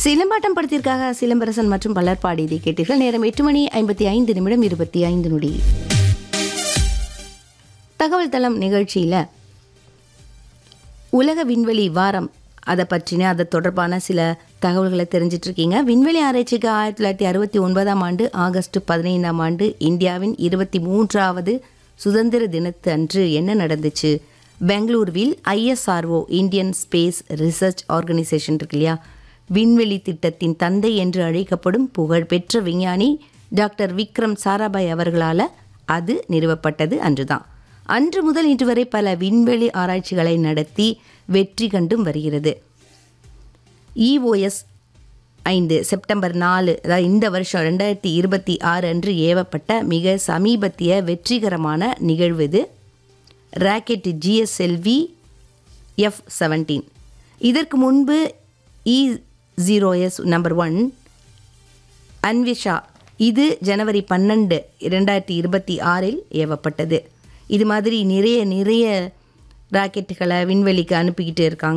சிலம்பாட்டம் படத்திற்காக சிலம்பரசன் மற்றும் பலர் பாடியதை கேட்டீர்கள் நேரம் எட்டு மணி ஐம்பத்தி ஐந்து நிமிடம் இருபத்தி ஐந்து நொடி தகவல் தளம் நிகழ்ச்சியில் உலக விண்வெளி வாரம் அதை பற்றின அது தொடர்பான சில தகவல்களை தெரிஞ்சிட்டு இருக்கீங்க விண்வெளி ஆராய்ச்சிக்கு ஆயிரத்தி தொள்ளாயிரத்தி அறுபத்தி ஒன்பதாம் ஆண்டு ஆகஸ்ட் பதினைந்தாம் ஆண்டு இந்தியாவின் இருபத்தி மூன்றாவது சுதந்திர தினத்து அன்று என்ன நடந்துச்சு பெங்களூருவில் ISRO Indian space research organisation இருக்கு இல்லையா விண்வெளி திட்டத்தின் தந்தை என்று அழைக்கப்படும் புகழ்பெற்ற விஞ்ஞானி டாக்டர் விக்ரம் சாராபாய் அவர்களால் அது நிறுவப்பட்டது அன்றுதான் அன்று முதல் இன்று வரை பல விண்வெளி ஆராய்ச்சிகளை நடத்தி வெற்றி கண்டும் வருகிறது இஓஎஸ் ஐந்து செப்டம்பர் நாலு அதாவது இந்த வருஷம் ரெண்டாயிரத்தி இருபத்தி ஆறு அன்று ஏவப்பட்ட மிக சமீபத்திய வெற்றிகரமான நிகழ்வு இது ராக்கெட் ஜிஎஸ்எல்வி எஃப் செவன்டீன் இதற்கு முன்பு E zero S number one Anvisha இது ஜனவரி பன்னெண்டு இரண்டாயிரத்தி இருபத்தி ஆறில் ஏவப்பட்டது இது மாதிரி நிறைய நிறைய ராக்கெட்டுகளை விண்வெளிக்கு அனுப்பிக்கிட்டு இருக்காங்க